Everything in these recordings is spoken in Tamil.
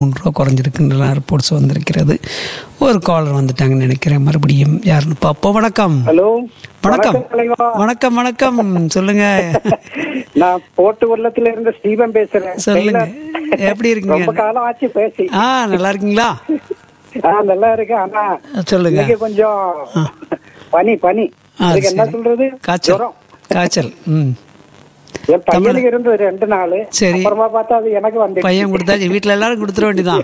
மூணு ரூபா குறைஞ்சிருக்குன்றலாம் ரிப்போர்ட்ஸ் வந்திருக்கிறது ஒரு காலர் வந்துட்டாங்கன்னு நினைக்கிறேன் மறுபடியும் யாருன்னு பார்ப்போம் வணக்கம் ஹலோ வணக்கம் தலைவா. வணக்கம் வணக்கம் சொல்லுங்க நான் போட்டு உள்ளத்துல இருந்து ஸ்டீபன் பேசுறேன் சொல்லுங்க டெய்லர். எப்படி ரொம்ப இருக்கீங்க காலம் ஆச்சு பேசி ஆ நல்லா இருக்கீங்களா ஆ நல்லா இருக்கேன் ஆனா சொல்லுங்க இன்னைக்கு கொஞ்சம் பனி பனி ஆ, அதுக்கு என்ன சரி. சொல்றது காய்ச்சல் ஜுரம். காய்ச்சல் ம் என் பையனுக்கு இருந்தது ரெண்டு நாள் சரி. அப்புறமா பார்த்தா அது எனக்கு வந்து பையன் கொடுத்தாச்சு வீட்டுல எல்லாரும் கொடுத்துட வேண்டியதான்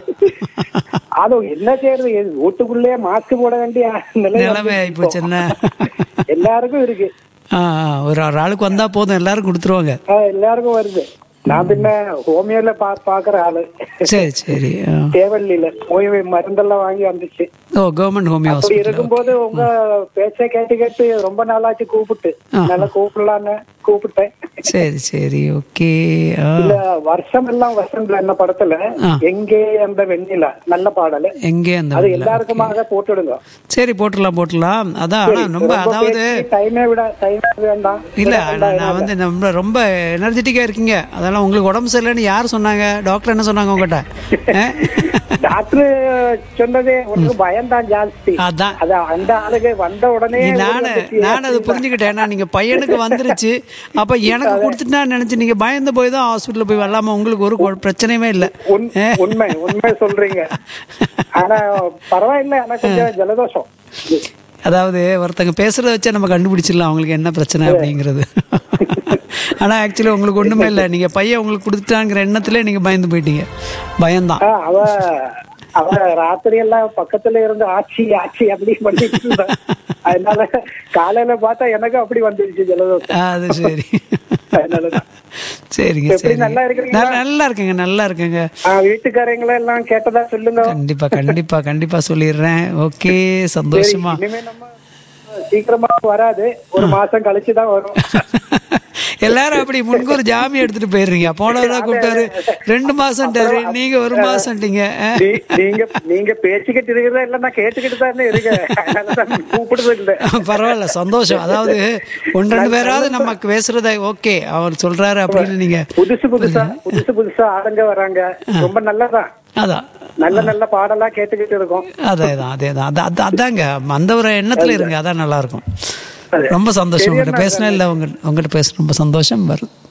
அது என்ன செய்யறது இது வீட்டுக்குள்ளேயே மாஸ்க் போட வேண்டிய நிலை நிலைமை வந்துருச்சு ஆயிப்போச்சு என்ன இப்போ. எல்லாருக்கும் இருக்கு ஆ, ஆ, ஒரு ஒரு ஆளுக்கு வந்தா போதும் எல்லாரும் கொடுத்துருவாங்க ஆ, எல்லாருக்கும் வருது நான் பின்ன ஹோமியோல பா பாக்குற ஆளு சரி சரி ஆ. தேவல்லியில போய் மருந்தெல்லாம் வாங்கி வந்துச்சு ஓ கவர்மெண்ட் ஹோமியோ அப்படி ஹாஸ்பிட்டல் இருக்கும்போது உங்க பேச்ச கேட்டு கேட்டு ரொம்ப நாளாச்சு கூப்பிட்டு நல்லா கூப்பிடலான்னு கூப்பிட்டேன் சரி சரி ஓகே இல்ல வருஷம் எல்லாம் வசந்தல என்ன படத்துல ஆ. எங்கே அந்த வெண்ணிலா நல்ல பாடல் எங்கே அந்த அது வெள்ளை? எல்லாருக்குமாக போட்டுடுங்க சரி போட்டுடலாம் போட்டுடலாம் அதான் ஆனா ரொம்ப அதாவது டைமே விட டைம் வேண்டாம் இல்ல நான் நான் வந்து நம்ம ரொம்ப எனர்ஜெட்டிக்கா இருக்கீங்க அதெல்லாம் உங்களுக்கு உடம்பு சரியில்லைன்னு யார் சொன்னாங்க டாக்டர் என்ன சொன்னாங்க உங்ககிட்ட ஆ? டாக்டர் சொன்னதே உனக்கு பயம்தான் ஜாஸ்தி அதான் அது அந்த ஆளுக்கு வந்த உடனே நானு நான் அது புரிஞ்சுக்கிட்டேன் ஏன்னா நீங்க பையனுக்கு வந்துருச்சு அப்ப எனக்கு கொடுத்துட்டா நினைச்சு நீங்க பயந்து போய் தான் ஹாஸ்பிட்டல் போய் வரலாமா உங்களுக்கு ஒரு கொ- பிரச்சனையுமே இல்ல உண்- உண்மை உண்மை சொல்றீங்க ஆனா பரவாயில்ல எனக்கு கொஞ்சம் ஜலதோஷம் அதாவது ஒருத்தங்க பேசுறத வச்சே நம்ம கண்டுபிடிச்சிடலாம் அவங்களுக்கு என்ன பிரச்சனை அப்படிங்கிறது ஆனா ஆக்சுவலி உங்களுக்கு ஒண்ணுமே இல்லை நீங்க பையன் உங்களுக்கு கொடுத்துட்டாங்கிற எண்ணத்திலே நீங்க பயந்து போயிட்டீங்க பயம்தான் ஆ, அவ அவ ராத்திரி எல்லாம் பக்கத்துல இருந்து ஆச்சி ஆச்சி அப்படி பண்ணிட்டு இருந்தா அதனால காலையில பார்த்தா எனக்கு அப்படி வந்துருச்சு ஜலதோஷம் ஆ, அது சரி அதனாலதான் சரிங்க எப்படி சரி நல்லா இருக்கிறீங்களா? நல்லா நல்லா இருக்கேங்க நல்லா இருக்கேங்க ஆ, வீட்டுக்காரங்களை எல்லாம் கேட்டதா சொல்லுங்க கண்டிப்பா கண்டிப்பா கண்டிப்பா சொல்லிடுறேன் ஓகே சந்தோஷமா இனிமே நம்ம சீக்கிரமா வராது ஒரு மாசம் கழிச்சு தான் வரும் எல்லாரும் அப்படி முன்கூர் ஜாமீன் எடுத்துட்டு போயிடுறீங்க போனவரா கூப்பிட்டாரு ரெண்டு மாசம்ட்டாரு நீங்க ஒரு மாசம்ட்டீங்க ஆ? நீ- நீங்க நீங்க பேசிக்கிட்டு இருக்கிறதா இல்ல நான் கேட்டுக்கிட்டு தானே இருக்கேன் அதனாலதான் கூப்பிடுறது இல்ல பரவாயில்ல சந்தோஷம் அதாவது ஒன்று ரெண்டு பேராவது நமக்கு பேசுறத ஓகே அவர் சொல்றாரு அப்படின்னு நீங்க புதுசு புதுசா புதுசு புதுசா ஆளுங்க வராங்க ரொம்ப நல்லதான் அதான் நல்ல நல்ல பாடலா கேட்டுக்கிட்டு இருக்கோம் அதே தான் அதே தான் அது அது அதாங்க அந்த ஒரு எண்ணத்துல இருங்க அதான் நல்லா இருக்கும் ரொம்ப சந்தோஷம் உங்ககிட்ட பேசினா இல்லை உங்க உங்ககிட்ட பேச ரொம்ப சந்தோஷம் வருது